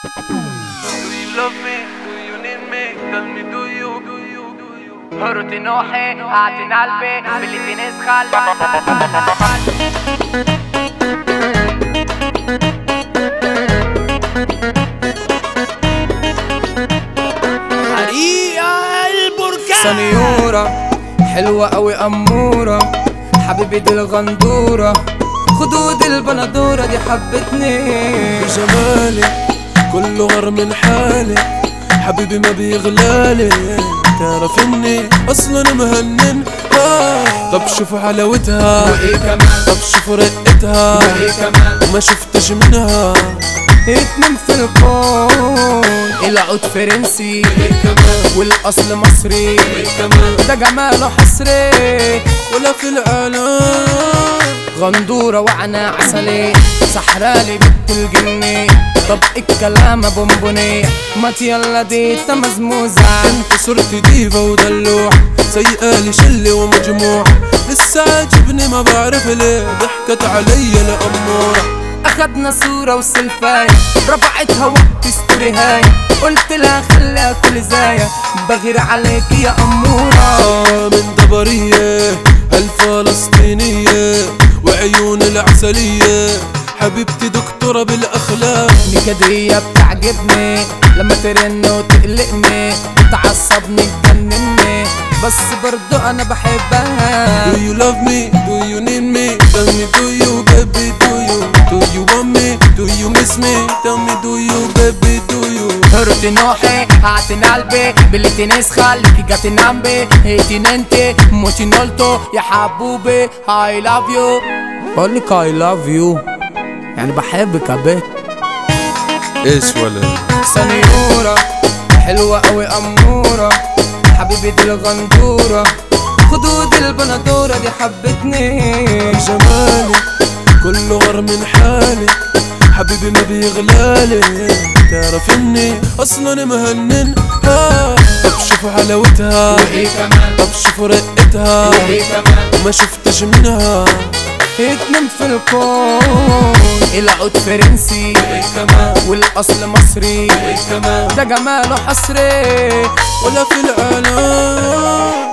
you love me? Do you need me? Tell me do you? Do you? Do you? هرتي نوحي اعتن قلبي باللي تنسخل حريقة البركان سنيورة حلوة أوي أمورة حبيبي دي الغندورة خدود البندورة دي حبتني جمالي كله غر من حالي حبيبي ما بيغلالي تعرف اني اصلا مهنن آه. طب شوف حلاوتها وإيه كمان طب شوف رقتها وإيه كمان وما شفتش منها اتنين في الكون العود فرنسي وإيه كمان والأصل مصري وإيه كمان ده جماله حصري ولا في العالم غندورة وعنا عسلي سحرالي بنت الجني طب الكلام بونبوني ما يلا دي مزموزة انت صرت ديفا ودلوع سيئة شلة ومجموع لسه عاجبني ما بعرف ليه ضحكت علي الأمورة اخدنا صورة وسلفاية رفعتها وقت ستوريهاي قلت لها خليها كل زايا بغير عليك يا أمورة آه من دبرية الفلسطينية وعيون العسلية حبيبتي دكتورة بالأخلاق نكدية بتعجبني لما ترن وتقلقني بتعصبني تجنني بس برضو انا بحبها Do you love me? Do you need me? Tell me do you baby do you? Do you want me? Do you miss me? Tell me do you baby do you? هرتي نوحي اعتن قلبي باللي تنسخل لكي جاتي نامبي هيتي ننتي موتي نولتو يا حبوبي I love you بقولك I love you يعني بحبك يا بت ايش ولا سنيورة حلوة أوي أمورة حبيبي دي الغندورة خدود البندورة دي حبتني جمالي كله غر من حالي حبيبي ما بيغلالي تعرف اني اصلا مهنن آه. طب شوف حلاوتها وإيه كمان طب شوف رقتها وإيه كمان وما شفتش منها اتنين في الكون العود فرنسي وإيه كمان والأصل مصري وإيه كمان ده جماله حصري ولا في العالم